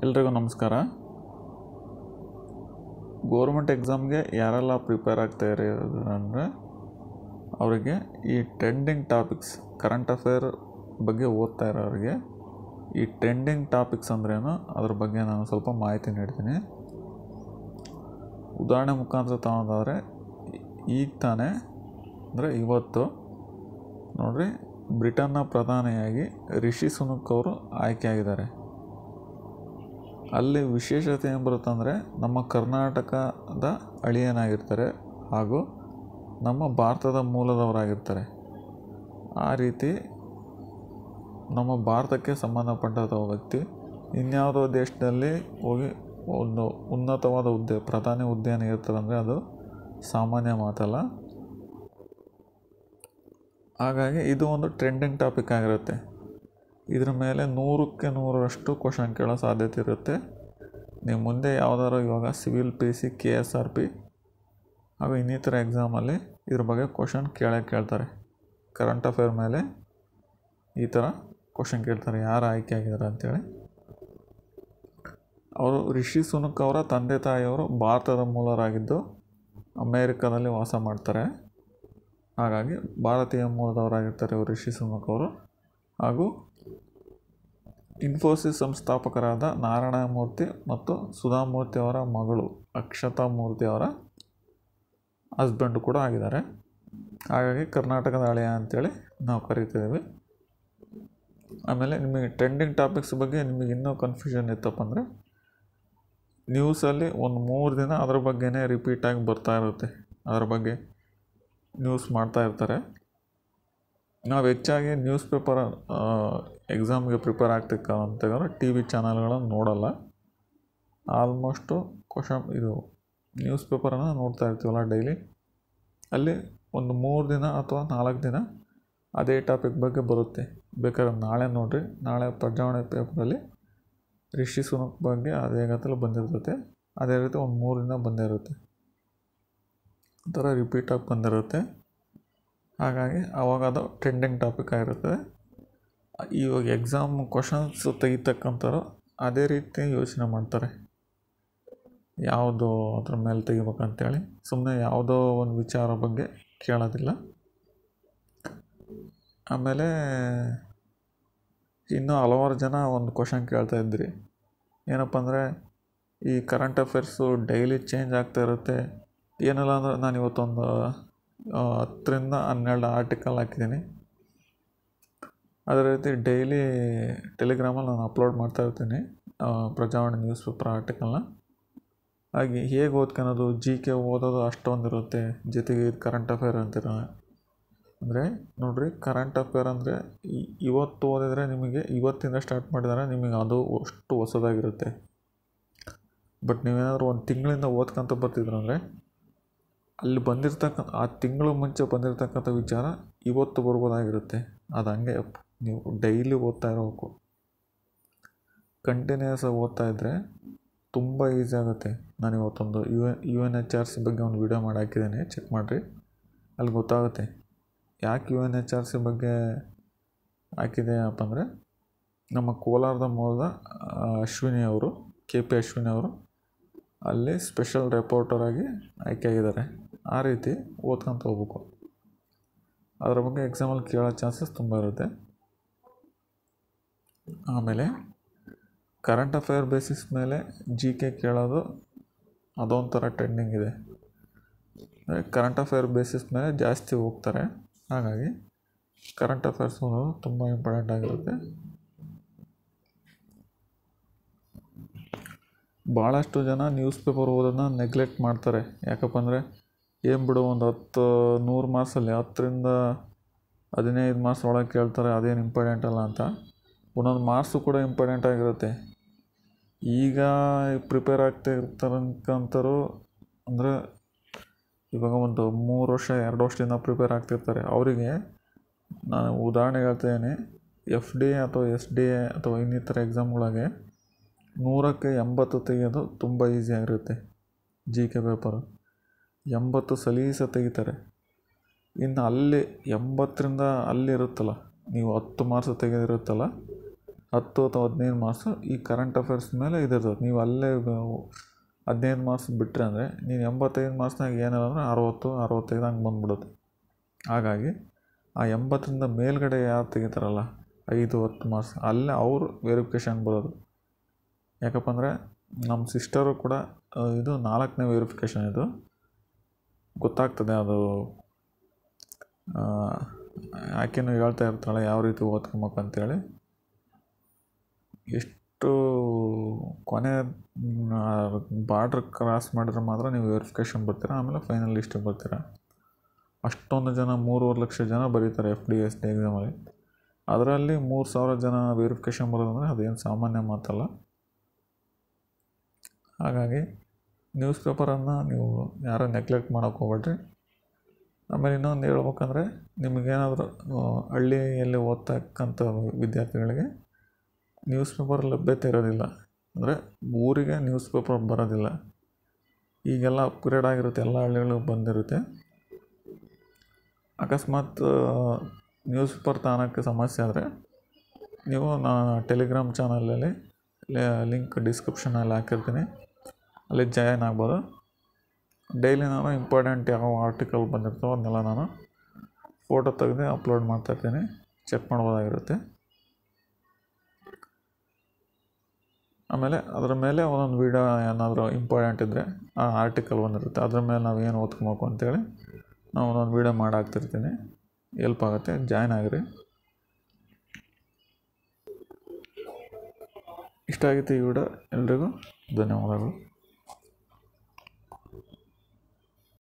ಎಲ್ರಿಗೂ ನಮಸ್ಕಾರ ಗೋರ್ಮೆಂಟ್ ಎಕ್ಸಾಮ್ಗೆ ಯಾರೆಲ್ಲ ಪ್ರಿಪೇರ್ ಆಗ್ತಾ ಇರೋದು ಅಂದರೆ ಅವರಿಗೆ ಈ ಟ್ರೆಂಡಿಂಗ್ ಟಾಪಿಕ್ಸ್ ಕರೆಂಟ್ ಅಫೇರ್ ಬಗ್ಗೆ ಓದ್ತಾ ಇರೋರಿಗೆ ಈ ಟ್ರೆಂಡಿಂಗ್ ಟಾಪಿಕ್ಸ್ ಅಂದ್ರೇನು ಅದ್ರ ಬಗ್ಗೆ ನಾನು ಸ್ವಲ್ಪ ಮಾಹಿತಿ ನೀಡ್ತೀನಿ ಉದಾಹರಣೆ ಮುಖಾಂತರ ತಗೊಳೋದಾದರೆ ಈಗ ತಾನೇ ಅಂದರೆ ಇವತ್ತು ನೋಡ್ರಿ ಬ್ರಿಟನ್ನ ಪ್ರಧಾನಿಯಾಗಿ ರಿಷಿ ಸುನಕ್ ಅವರು ಆಯ್ಕೆಯಾಗಿದ್ದಾರೆ ಅಲ್ಲಿ ವಿಶೇಷತೆ ಏನು ಬರುತ್ತಂದರೆ ನಮ್ಮ ಕರ್ನಾಟಕದ ಅಳಿಯನಾಗಿರ್ತಾರೆ ಹಾಗೂ ನಮ್ಮ ಭಾರತದ ಮೂಲದವರಾಗಿರ್ತಾರೆ ಆ ರೀತಿ ನಮ್ಮ ಭಾರತಕ್ಕೆ ಸಂಬಂಧಪಟ್ಟಂಥ ವ್ಯಕ್ತಿ ಇನ್ಯಾವುದೋ ದೇಶದಲ್ಲಿ ಹೋಗಿ ಒಂದು ಉನ್ನತವಾದ ಹುದ್ದೆ ಪ್ರಧಾನಿ ಹುದ್ದೆಯನ್ನು ಇರ್ತಾರಂದರೆ ಅದು ಸಾಮಾನ್ಯ ಮಾತಲ್ಲ ಹಾಗಾಗಿ ಇದು ಒಂದು ಟ್ರೆಂಡಿಂಗ್ ಟಾಪಿಕ್ ಆಗಿರುತ್ತೆ ಇದ್ರ ಮೇಲೆ ನೂರಕ್ಕೆ ನೂರರಷ್ಟು ಕ್ವಶನ್ ಕೇಳೋ ಸಾಧ್ಯತೆ ಇರುತ್ತೆ ನೀವು ಮುಂದೆ ಯಾವುದಾದ್ರು ಇವಾಗ civil P C K S R P ಹಾಗೂ ಇನ್ನಿತರ ಎಕ್ಸಾಮಲ್ಲಿ ಇದ್ರ ಬಗ್ಗೆ ಕ್ವಶನ್ ಕೇಳೇ ಕೇಳ್ತಾರೆ ಕರೆಂಟ್ ಅಫೇರ್ ಮೇಲೆ ಈ ಥರ ಕ್ವಶನ್ ಕೇಳ್ತಾರೆ ಯಾರು ಆಯ್ಕೆ ಆಗಿದ್ದಾರೆ ಅಂತೇಳಿ ಅವರು ರಿಷಿ ಸುನಕ್ ಅವರ ತಂದೆ ತಾಯಿಯವರು ಭಾರತದ ಮೂಲರಾಗಿದ್ದು ಅಮೇರಿಕಾದಲ್ಲಿ ವಾಸ ಮಾಡ್ತಾರೆ ಹಾಗಾಗಿ ಭಾರತೀಯ ಮೂಲದವರಾಗಿರ್ತಾರೆ ಇವರು ರಿಷಿ ಸುನಕ್ ಅವರು ಹಾಗೂ ಇನ್ಫೋಸಿಸ್ ಸಂಸ್ಥಾಪಕರಾದ ನಾರಾಯಣ ಮೂರ್ತಿ ಮತ್ತು ಸುಧಾಮೂರ್ತಿ ಅವರ ಮಗಳು ಅಕ್ಷತಾ ಮೂರ್ತಿ ಅವರ ಹಸ್ಬೆಂಡು ಕೂಡ ಆಗಿದ್ದಾರೆ ಹಾಗಾಗಿ ಕರ್ನಾಟಕದ ಹಳೆಯ ಅಂತೇಳಿ ನಾವು ಕರಿತಿದ್ದೀವಿ ಆಮೇಲೆ ನಿಮಗೆ ಟ್ರೆಂಡಿಂಗ್ ಟಾಪಿಕ್ಸ್ ಬಗ್ಗೆ ನಿಮಗೆ ಇನ್ನೂ ಕನ್ಫ್ಯೂಷನ್ ಇತ್ತಪ್ಪ ಅಂದರೆ ನ್ಯೂಸಲ್ಲಿ ಒಂದು ಮೂರು ದಿನ ಅದ್ರ ಬಗ್ಗೆನೇ ರಿಪೀಟಾಗಿ ಬರ್ತಾ ಇರುತ್ತೆ ಅದ್ರ ಬಗ್ಗೆ ನ್ಯೂಸ್ ಮಾಡ್ತಾ ಇರ್ತಾರೆ ನಾವು ಹೆಚ್ಚಾಗಿ ನ್ಯೂಸ್ ಪೇಪರ್ ಎಕ್ಸಾಮ್ಗೆ ಪ್ರಿಪೇರ್ ಆಗ್ತಿಕ್ಕಂತಂದ್ರೆ ಟಿ ವಿ ಚಾನಲ್ಗಳನ್ನು ನೋಡಲ್ಲ ಆಲ್ಮೋಸ್ಟು ಕ್ವಶನ್ ಇದು ನ್ಯೂಸ್ ಪೇಪರನ್ನು ನೋಡ್ತಾ ಇರ್ತೀವಲ್ಲ ಡೈಲಿ ಅಲ್ಲಿ ಒಂದು ಮೂರು ದಿನ ಅಥವಾ ನಾಲ್ಕು ದಿನ ಅದೇ ಟಾಪಿಕ್ ಬಗ್ಗೆ ಬರುತ್ತೆ ಬೇಕಾದ್ರೆ ನಾಳೆ ನೋಡಿರಿ ನಾಳೆ ಪ್ರಜಾವಾಣಿ ಪೇಪರಲ್ಲಿ ರಿಷಿ ಸುನಕ್ ಬಗ್ಗೆ ಅದೇ ಗಂತಲೂ ಬಂದಿರ್ತೈತೆ ಅದೇ ರೀತಿ ಒಂದು ಮೂರು ದಿನ ಬಂದೇ ಇರುತ್ತೆ ಆ ಥರ ರಿಪೀಟಾಗಿ ಬಂದಿರುತ್ತೆ ಹಾಗಾಗಿ ಅವಾಗ ಅದು ಟ್ರೆಂಡಿಂಗ್ ಟಾಪಿಕ್ ಆಗಿರುತ್ತದೆ ಇವಾಗ ಎಕ್ಸಾಮ್ ಕ್ವಶನ್ಸ್ ತೆಗಿತಕ್ಕಂಥವ್ರು ಅದೇ ರೀತಿ ಯೋಚನೆ ಮಾಡ್ತಾರೆ ಯಾವುದು ಅದ್ರ ಮೇಲೆ ತೆಗಿಬೇಕಂತೇಳಿ ಸುಮ್ಮನೆ ಯಾವುದೋ ಒಂದು ವಿಚಾರ ಬಗ್ಗೆ ಕೇಳೋದಿಲ್ಲ ಆಮೇಲೆ ಇನ್ನೂ ಹಲವಾರು ಜನ ಒಂದು ಕ್ವಶನ್ ಕೇಳ್ತಾ ಇದ್ರಿ ಏನಪ್ಪ ಅಂದರೆ ಈ ಕರೆಂಟ್ ಅಫೇರ್ಸು ಡೈಲಿ ಚೇಂಜ್ ಆಗ್ತಾ ಇರುತ್ತೆ ಏನಿಲ್ಲ ಅಂದರೆ ನಾನು ಇವತ್ತೊಂದು ಹತ್ತರಿಂದ ಹನ್ನೆರಡು ಆರ್ಟಿಕಲ್ ಹಾಕಿದ್ದೀನಿ ಅದೇ ರೀತಿ ಡೈಲಿ ಟೆಲಿಗ್ರಾಮಲ್ಲಿ ನಾನು ಅಪ್ಲೋಡ್ ಮಾಡ್ತಾ ಇರ್ತೀನಿ ಪ್ರಜಾವಾಣಿ ನ್ಯೂಸ್ ಪೇಪರ್ ಆರ್ಟಿಕಲ್ನ ಹಾಗೆ ಹೇಗೆ ಓದ್ಕೊಳೋದು ಜಿ ಕೆ ಓದೋದು ಅಷ್ಟೊಂದಿರುತ್ತೆ ಜೊತೆಗೆ ಇದು ಕರೆಂಟ್ ಅಫೇರ್ ಅಂತೀರ ಅಂದರೆ ನೋಡಿರಿ ಕರೆಂಟ್ ಅಫೇರ್ ಅಂದರೆ ಇವತ್ತು ಓದಿದರೆ ನಿಮಗೆ ಇವತ್ತಿಂದ ಸ್ಟಾರ್ಟ್ ಮಾಡಿದರೆ ನಿಮಗೆ ಅದು ಅಷ್ಟು ಹೊಸದಾಗಿರುತ್ತೆ ಬಟ್ ನೀವೇನಾದರೂ ಒಂದು ತಿಂಗಳಿಂದ ಓದ್ಕೊಂತ ಬರ್ತಿದ್ರಂದರೆ ಅಲ್ಲಿ ಬಂದಿರ್ತಕ್ಕಂಥ ಆ ತಿಂಗಳು ಮುಂಚೆ ಬಂದಿರತಕ್ಕಂಥ ವಿಚಾರ ಇವತ್ತು ಬರ್ಬೋದಾಗಿರುತ್ತೆ ಅದು ಹಂಗೆ ನೀವು ಡೈಲಿ ಓದ್ತಾ ಇರಬೇಕು ಕಂಟಿನ್ಯೂಸ್ ಆಗಿ ಓದ್ತಾ ಇದ್ದರೆ ತುಂಬ ಈಸಿ ಆಗುತ್ತೆ ನಾನು ಇವತ್ತೊಂದು U N U N H R C ಬಗ್ಗೆ ಒಂದು ವಿಡಿಯೋ ಮಾಡಿ ಹಾಕಿದ್ದೀನಿ ಚೆಕ್ ಮಾಡಿರಿ ಅಲ್ಲಿ ಗೊತ್ತಾಗುತ್ತೆ ಯಾಕೆ U N H R C ಬಗ್ಗೆ ಹಾಕಿದೆ ಅಪ್ಪ ಅಂದರೆ ನಮ್ಮ ಕೋಲಾರದ ಮೂಲದ ಅಶ್ವಿನಿ ಅವರು ಕೆ ಪಿ ಅಶ್ವಿನಿ ಅವರು ಅಲ್ಲಿ ಸ್ಪೆಷಲ್ ರಿಪೋರ್ಟರಾಗಿ ಆಯ್ಕೆಯಾಗಿದ್ದಾರೆ ಆ ರೀತಿ ಓದ್ಕೊಂತ ಹೋಗ್ಬೇಕು ಅದರ ಬಗ್ಗೆ ಎಕ್ಸಾಮಲ್ಲಿ ಕೇಳೋ ಚಾನ್ಸಸ್ ತುಂಬ ಇರುತ್ತೆ ಆಮೇಲೆ ಕರೆಂಟ್ ಅಫೇರ್ ಬೇಸಿಸ್ ಮೇಲೆ ಜಿ ಕೆ ಕೇಳೋದು ಅದೊಂಥರ ಟ್ರೆಂಡಿಂಗ್ ಇದೆ ಕರೆಂಟ್ ಅಫೇರ್ ಬೇಸಿಸ್ ಮೇಲೆ ಜಾಸ್ತಿ ಹೋಗ್ತಾರೆ ಹಾಗಾಗಿ ಕರೆಂಟ್ ಅಫೇರ್ಸ್ ಅನ್ನೋದು ತುಂಬ ಇಂಪಾರ್ಟೆಂಟ್ ಆಗಿರುತ್ತೆ ಭಾಳಷ್ಟು ಜನ ನ್ಯೂಸ್ ಪೇಪರ್ ಓದೋದನ್ನ ನೆಗ್ಲೆಕ್ಟ್ ಮಾಡ್ತಾರೆ ಯಾಕಪ್ಪ ಅಂದರೆ ಏನು ಬಿಡು ಒಂದು ಹತ್ತು ನೂರು ಮಾರ್ಕ್ಸಲ್ಲಿ ಹತ್ತರಿಂದ ಹದಿನೈದು ಮಾರ್ಕ್ಸ್ ಒಳಗೆ ಕೇಳ್ತಾರೆ ಅದೇನು ಇಂಪಾರ್ಟೆಂಟ್ ಅಲ್ಲ ಅಂತ ಒಂದೊಂದು ಮಾರ್ಕ್ಸು ಕೂಡ ಇಂಪಾರ್ಟೆಂಟ್ ಆಗಿರುತ್ತೆ ಈಗ ಪ್ರಿಪೇರ್ ಆಗ್ತಾ ಇರ್ತಕ್ಕಂಥವ್ರು ಅಂದರೆ ಇವಾಗ ಒಂದು ಮೂರು ವರ್ಷ ಎರಡು ವರ್ಷದಿಂದ ಪ್ರಿಪೇರ್ ಆಗ್ತಿರ್ತಾರೆ ಅವರಿಗೆ ನಾನು ಉದಾಹರಣೆ ಹೇಳ್ತಾಯಿದ್ದೀನಿ ಎಫ್ ಡಿ ಎ ಅಥವಾ ಎಸ್ ಡಿ ಎ ಅಥವಾ ಇನ್ನಿತರ ಎಕ್ಸಾಮ್ಗಳಿಗೆ ನೂರಕ್ಕೆ ಎಂಬತ್ತು ತೆಗೆಯೋದು ತುಂಬ ಈಸಿಯಾಗಿರುತ್ತೆ ಜಿ ಕೆ ಪೇಪರು ಎಂಬತ್ತು ಸಲೀಸ ತೆಗಿತಾರೆ ಇನ್ನು ಅಲ್ಲಿ ಎಂಬತ್ತರಿಂದ ಅಲ್ಲಿರುತ್ತಲ್ಲ ನೀವು ಹತ್ತು ಮಾರ್ಕ್ಸ್ ತೆಗೆದಿರುತ್ತಲ್ಲ ಹತ್ತು ಅಥವಾ ಹದಿನೈದು ಮಾರ್ಕ್ಸು ಈ ಕರೆಂಟ್ ಅಫೇರ್ಸ್ ಮೇಲೆ ಇದಿರ್ತದೆ ನೀವು ಅಲ್ಲೇ ಹದಿನೈದು ಮಾರ್ಕ್ಸ್ ಬಿಟ್ಟರೆ ಅಂದರೆ ನೀನು ಎಂಬತ್ತೈದು ಮಾರ್ಕ್ಸ್ನಾಗ ಏನಿಲ್ಲ ಅಂದರೆ ಅರವತ್ತು ಅರವತ್ತೈದು ಹಂಗೆ ಬಂದ್ಬಿಡುತ್ತೆ ಹಾಗಾಗಿ ಆ ಎಂಬತ್ತರಿಂದ ಮೇಲ್ಗಡೆ ಯಾರು ತೆಗಿತಾರಲ್ಲ ಐದು ಹತ್ತು ಮಾರ್ಕ್ಸ್ ಅಲ್ಲೇ ಅವರು ವೆರಿಫಿಕೇಷನ್ ಬರೋದು ಯಾಕಪ್ಪ ಅಂದರೆ ನಮ್ಮ ಸಿಸ್ಟರು ಕೂಡ ಆ, ಇದು ನಾಲ್ಕನೇ ವೆರಿಫಿಕೇಷನ್ ಇದು ಗೊತ್ತಾಗ್ತದೆ ಅದು ಆ, ಆಕೆನೂ ಹೇಳ್ತಾ ಇರ್ತಾಳೆ ಯಾವ ರೀತಿ ಓದ್ಕೊಬೇಕು ಅಂತೇಳಿ ಎಷ್ಟು ಕೊನೆ ಬಾರ್ಡ್ರ್ ಕ್ರಾಸ್ ಮಾಡಿದ್ರೆ ಮಾತ್ರ ನೀವು ವೆರಿಫಿಕೇಷನ್ ಬರ್ತೀರಾ ಆಮೇಲೆ ಫೈನಲ್ ಲಿಸ್ಟಿಗೆ ಬರ್ತೀರಾ ಅಷ್ಟೊಂದು ಜನ ಮೂರುವರೆ ಲಕ್ಷ ಜನ ಬರೀತಾರೆ ಎಫ್ ಡಿ ಎಸ್ ಡಿ ಎಕ್ಸಾಮಲ್ಲಿ ಅದರಲ್ಲಿ ಮೂರು ಸಾವಿರ ಜನ ವೆರಿಫಿಕೇಷನ್ ಬರೋದಂದರೆ ಅದೇನು ಸಾಮಾನ್ಯ ಮಾತಲ್ಲ ಹಾಗಾಗಿ ನ್ಯೂಸ್ ಪೇಪರನ್ನು ನೀವು ಯಾರೂ ನೆಗ್ಲೆಕ್ಟ್ ಮಾಡೋಕ್ಕೆ ಹೋಗ್ಬೇಡ್ರಿ ಆಮೇಲೆ ಇನ್ನೊಂದು ಹೇಳ್ಬೇಕಂದ್ರೆ ನಿಮಗೇನಾದರೂ ಹಳ್ಳಿಯಲ್ಲಿ ಓದ್ತಕ್ಕಂಥ ವಿದ್ಯಾರ್ಥಿಗಳಿಗೆ ನ್ಯೂಸ್ ಪೇಪರ್ ಲಭ್ಯತೆ ಇರೋದಿಲ್ಲ ಅಂದರೆ ಊರಿಗೆ ನ್ಯೂಸ್ ಪೇಪರ್ ಬರೋದಿಲ್ಲ ಈಗೆಲ್ಲ ಅಪ್ಗ್ರೇಡ್ ಆಗಿರುತ್ತೆ ಎಲ್ಲ ಹಳ್ಳಿಗಳಿಗೂ ಬಂದಿರುತ್ತೆ ಅಕಸ್ಮಾತ್ ನ್ಯೂಸ್ ಪೇಪರ್ ತಗೊಳಕ್ಕೆ ಸಮಸ್ಯೆ ಆದರೆ ನೀವು ನಾ ಟೆಲಿಗ್ರಾಮ್ ಚಾನಲಲ್ಲಿ ಲಿಂಕ್ ಡಿಸ್ಕ್ರಿಪ್ಷನಲ್ಲಿ ಹಾಕಿರ್ತೀನಿ ಅಲ್ಲಿ ಜಾಯಿನ್ ಆಗ್ಬೋದು ಡೈಲಿ ನಾನು ಇಂಪಾರ್ಟೆಂಟ್ ಯಾವ ಆರ್ಟಿಕಲ್ ಬಂದಿರ್ತಾವೋ ಅದನ್ನೆಲ್ಲ ನಾನು ಫೋಟೋ ತೆಗೆದು ಅಪ್ಲೋಡ್ ಮಾಡ್ತಾಯಿರ್ತೀನಿ ಚೆಕ್ ಮಾಡ್ಬೋದಾಗಿರುತ್ತೆ ಆಮೇಲೆ ಅದ್ರ ಮೇಲೆ ಒಂದೊಂದು ವೀಡಿಯೋ ಏನಾದರೂ ಇಂಪಾರ್ಟೆಂಟ್ ಇದ್ದರೆ ಆ ಆರ್ಟಿಕಲ್ ಬಂದಿರುತ್ತೆ ಅದ್ರ ಮೇಲೆ ನಾವು ಏನು ಓದ್ಕೊಬೇಕು ಅಂತೇಳಿ ನಾವು ಒಂದೊಂದು ವೀಡಿಯೋ ಮಾಡಿ ಹಾಕ್ತಿರ್ತೀನಿ ಎಲ್ಪ್ ಆಗುತ್ತೆ ಜಾಯ್ನ್ ಆಗಿರಿ ಇಷ್ಟ ಆಗಿತ್ತು ಈ ವಿಡಿಯೋ ಎಲ್ರಿಗೂ ಧನ್ಯವಾದಗಳು